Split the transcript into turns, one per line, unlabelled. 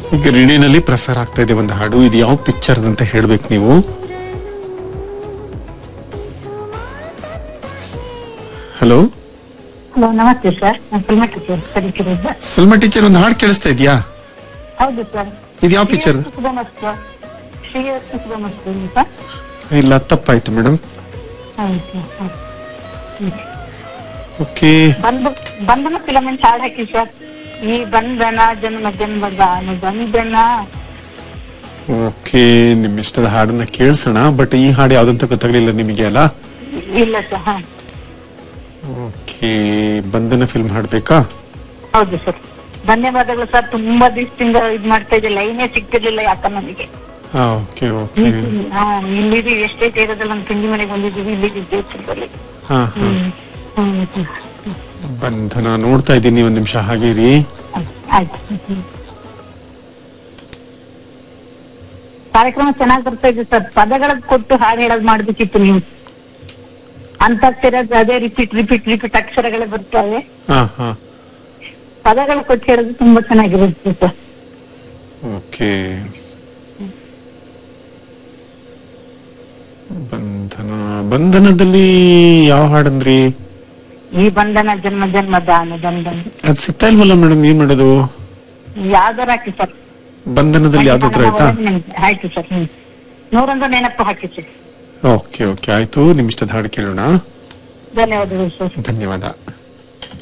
ಈಗ ರೇಡಿಯೋನಲ್ಲಿ ಪ್ರಸಾರ ಆಗ್ತಾ ಇದೆ ಒಂದು ಹಾಡು ಇದು ಯಾವ ಪಿಕ್ಚರ್ ಅಂತ ಹೇಳ್ಬೇಕು ನೀವು ಹಲೋ
ಹಲೋ ನಮಸ್ತೆ ಸರ್ ನಾನು ಸಲ್ಮಾ ಟೀಚರ್ ಕಲಿಕಿರೋದು
ಸಲ್ಮಾ ಟೀಚರ್ ಒಂದು ಹಾಡು ಕೇಳಿಸ್ತಾ ಇದೆಯಾ
ಹೌದು ಸರ್
ಇದು ಯಾವ ಪಿಕ್ಚರ್
ಶುಭಮಸ್ತು ಶ್ರೀಯಸ್ತು ಶುಭಮಸ್ತು ಅಂತ
ಇಲ್ಲ ತಪ್ಪಾಯ್ತು ಮೇಡಮ್
ಹೌದು ಸರ್ ಹೌದು. ಹ್ಮ್.
ಓಕೆ
ಬಂದು ಬಂಧನ ಫಿಲಮೆಂಟ್ ಹಾಡು ಹಾಕಿ ಸರ್ ಈ ಬಂಧನ ಜನ್ಮ ಜನ್ಮದ ಅನುಬಂಧನ
ಓಕೆ ನಿಮ್ಮ ಇಷ್ಟದ ಹಾಡನ್ನ ಕೇಳಿಸೋಣ ಬಟ್ ಈ ಹಾಡು ಯಾವ್ದಂತ ಗೊತ್ತಾಗ್ಲಿಲ್ಲ ನಿಮಗೆ ಅಲ್ಲ
ಇಲ್ಲ ಸರ್ ಹಾ
ಓಕೆ ಬಂಧನ ಫಿಲ್ಮ್ ಹಾಡ್ಬೇಕಾ
ಹೌದು ಸರ್ ಧನ್ಯವಾದಗಳು ಸರ್ ತುಂಬಾ ದಿವಸದಿಂದ ಇದ್ ಮಾಡ್ತಾ ಇದ್ದೆ ಲೈನೇ ಸಿಗ್ತಿರ್ಲಿಲ್ಲ ಯಾಕ ನನಗೆ
ಹಾ ಓಕೆ ಓಕೆ
ಹಾ ಇಲ್ಲಿದ್ದೀವಿ ಎಷ್ಟೇ ಇರೋದಲ್ಲ ನಮ್ಮ ತಂಗಿ ಮನೆಗೆ ಬಂದಿದ್ದೀವಿ ಇಲ್ಲಿದ್ದೀವಿ ದೇವಸ್ಥಾನದಲ್ಲಿ
ಹಾ ಹಾ
ಹ್ಮ್ ಹ್ಮ್
ಬಂಧನ ನೋಡ್ತಾ ಇದ್ದೀನಿ ಒಂದ್ ನಿಮಿಷ ಹಾಗೆ ರೀ
ಆಯ್ತು ಹ್ಮ್. ಕಾರ್ಯಕ್ರಮ ಚೆನ್ನಾಗಿ ಬರ್ತಾ ಇದೆ ಸರ್ ಪದಗಳ ಕೊಟ್ಟು ಹಾಡು ಹೇಳೋದು ಮಾಡ್ಬೇಕಿತ್ತು ನೀವು ಅಂತಾಕ್ಷರ ಅದೇ ರಿಪೀಟ್ ರಿಪೀಟ್ ರಿಪೀಟ್ ಅಕ್ಷರಗಳೇ ಬರ್ತವೆ
ಹಾ ಹಾ
ಪದಗಳು ಕೊಟ್ಟು ಹೇಳೋದು ತುಂಬಾ ಚೆನ್ನಾಗಿರುತ್ತೆ ಸರ್
ಓಕೆ ಬಂಧನ ಬಂಧನದಲ್ಲಿ ಯಾವ ಹಾಡಂದ್ರಿ
ಈ ಬಂಧನ ಜನ್ಮ ಜನ್ಮದ ಅನುಬಂಧನ
ಅದ್ ಸಿಗ್ತಾ ಇಲ್ವಲ್ಲ ಮೇಡಮ್ ಏನ್ ಮಾಡೋದು
ಯಾವ್ದಾರ ಹಾಕಿ ಸರ್
ಬಂಧನದಲ್ಲಿ ಯಾವ್ದಾದ್ರು ಆಯ್ತಾ
ಆಯ್ತು ಸರ್ ಹ್ಮ್ ನೂರೊಂದು ನೆನಪು ಹಾಕಿ ಸರ್
ಓಕೆ ಓಕೆ ಆಯ್ತು ನಿಮ್ ಇಷ್ಟದ ಹಾಡು ಕೇಳೋಣ
ಧನ್ಯವಾದಗಳು ಸರ್
ಧನ್ಯವಾದ